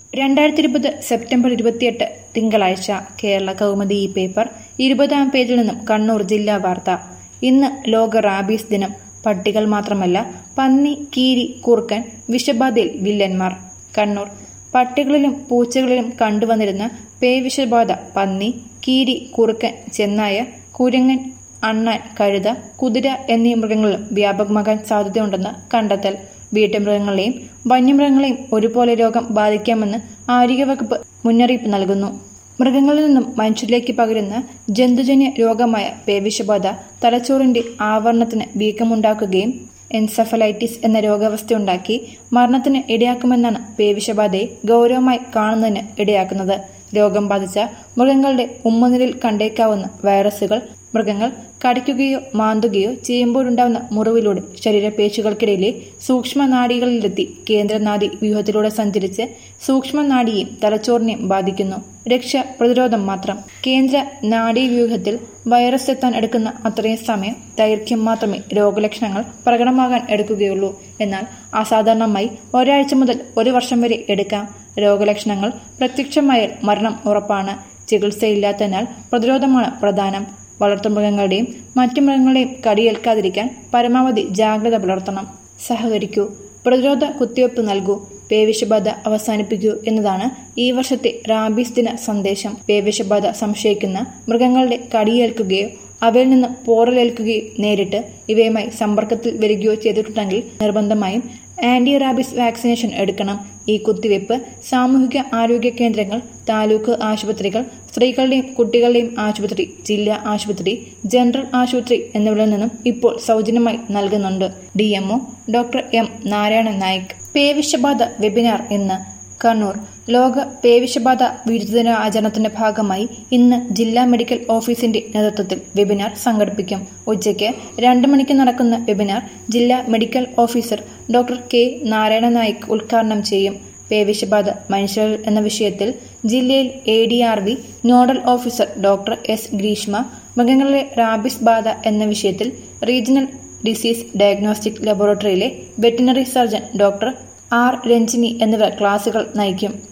രണ്ടായിരത്തി ഇരുപത് സെപ്റ്റംബർ ഇരുപത്തിയെട്ട് തിങ്കളാഴ്ച കേരള കൗമുദി ഈ പേപ്പർ ഇരുപതാം പേജിൽ നിന്നും കണ്ണൂർ ജില്ലാ വാർത്ത ഇന്ന് ലോക റാബീസ് ദിനം പട്ടികൾ മാത്രമല്ല പന്നി കീരി കുറുക്കൻ വിഷബാധയിൽ വില്ലന്മാർ കണ്ണൂർ പട്ടികളിലും പൂച്ചകളിലും കണ്ടുവന്നിരുന്ന പേവിഷബാധ പന്നി കീരി കുറുക്കൻ ചെന്നായ കുരങ്ങൻ അണ്ണാൻ കഴുത കുതിര എന്നീ മൃഗങ്ങളിലും വ്യാപകമാകാൻ സാധ്യതയുണ്ടെന്ന് കണ്ടെത്തൽ വീട്ടുമൃഗങ്ങളെയും വന്യമൃഗങ്ങളെയും ഒരുപോലെ രോഗം ബാധിക്കാമെന്ന് ആരോഗ്യവകുപ്പ് മുന്നറിയിപ്പ് നൽകുന്നു മൃഗങ്ങളിൽ നിന്നും മനുഷ്യരിലേക്ക് പകരുന്ന ജന്തുജന്യ രോഗമായ പേവിഷബാധ തലച്ചോറിന്റെ ആവരണത്തിന് വീക്കമുണ്ടാക്കുകയും എൻസഫലൈറ്റിസ് എന്ന രോഗാവസ്ഥയുണ്ടാക്കി മരണത്തിന് ഇടയാക്കുമെന്നാണ് പേവിഷബാധയെ ഗൗരവമായി കാണുന്നതിന് ഇടയാക്കുന്നത് രോഗം ബാധിച്ച മൃഗങ്ങളുടെ ഉമ്മനിലിൽ കണ്ടേക്കാവുന്ന വൈറസുകൾ മൃഗങ്ങൾ കടിക്കുകയോ മാന്തുകയോ ചെയ്യുമ്പോഴുണ്ടാവുന്ന മുറിവിലൂടെ ശരീരപേശികൾക്കിടയിലെ സൂക്ഷ്മനാഡികളിലെത്തി കേന്ദ്രനാഡി വ്യൂഹത്തിലൂടെ സഞ്ചരിച്ച് സൂക്ഷ്മനാഡിയെയും തലച്ചോറിനെയും ബാധിക്കുന്നു രക്ഷ പ്രതിരോധം മാത്രം കേന്ദ്ര നാഡീവ്യൂഹത്തിൽ വൈറസ് എത്താൻ എടുക്കുന്ന അത്രയും സമയം ദൈർഘ്യം മാത്രമേ രോഗലക്ഷണങ്ങൾ പ്രകടമാകാൻ എടുക്കുകയുള്ളൂ എന്നാൽ അസാധാരണമായി ഒരാഴ്ച മുതൽ ഒരു വർഷം വരെ എടുക്കാം രോഗലക്ഷണങ്ങൾ പ്രത്യക്ഷമായാൽ മരണം ഉറപ്പാണ് ചികിത്സയില്ലാത്തതിനാൽ പ്രതിരോധമാണ് പ്രധാനം വളർത്തുമൃഗങ്ങളുടെയും മറ്റു മൃഗങ്ങളുടെയും കടിയേൽക്കാതിരിക്കാൻ പരമാവധി ജാഗ്രത പുലർത്തണം സഹകരിക്കൂ പ്രതിരോധ കുത്തിവയ്പ് നൽകൂ പേവിഷബാധ അവസാനിപ്പിക്കൂ എന്നതാണ് ഈ വർഷത്തെ റാബീസ് ദിന സന്ദേശം പേവിഷബാധ സംശയിക്കുന്ന മൃഗങ്ങളുടെ കടിയേൽക്കുകയോ അവയിൽ നിന്ന് പോറലേൽക്കുകയോ നേരിട്ട് ഇവയുമായി സമ്പർക്കത്തിൽ വരികയോ ചെയ്തിട്ടുണ്ടെങ്കിൽ നിർബന്ധമായും ആന്റി റാബിസ് വാക്സിനേഷൻ എടുക്കണം ഈ കുത്തിവയ്പ് സാമൂഹിക ആരോഗ്യ കേന്ദ്രങ്ങൾ താലൂക്ക് ആശുപത്രികൾ സ്ത്രീകളുടെയും കുട്ടികളുടെയും ആശുപത്രി ജില്ലാ ആശുപത്രി ജനറൽ ആശുപത്രി എന്നിവിടങ്ങളിൽ നിന്നും ഇപ്പോൾ സൗജന്യമായി നൽകുന്നുണ്ട് D MO doctor M Narayana Naik പേവിഷബാധ വെബിനാർ ഇന്ന് കണ്ണൂർ ലോക പേവിഷബാധ വിരുദ്ധദിന ആചരണത്തിന്റെ ഭാഗമായി ഇന്ന് ജില്ലാ മെഡിക്കൽ ഓഫീസിന്റെ നേതൃത്വത്തിൽ വെബിനാർ സംഘടിപ്പിക്കും ഉച്ചയ്ക്ക് രണ്ട് മണിക്ക് നടക്കുന്ന വെബിനാർ ജില്ലാ medical officer doctor K Narayana Naik ഉദ്ഘാടനം ചെയ്യും പേവിഷബാധ മനുഷ്യരിൽ എന്ന വിഷയത്തിൽ ജില്ലയിൽ A D R V nodal officer doctor S Greeshma മൃഗങ്ങളിലെ റാബിസ് ബാധ എന്ന വിഷയത്തിൽ റീജിയണൽ ഡിസീസ് ഡയഗ്നോസ്റ്റിക് ലബോറട്ടറിയിലെ veterinary surgeon doctor R Ranjini എന്നിവർ ക്ലാസുകൾ നയിക്കും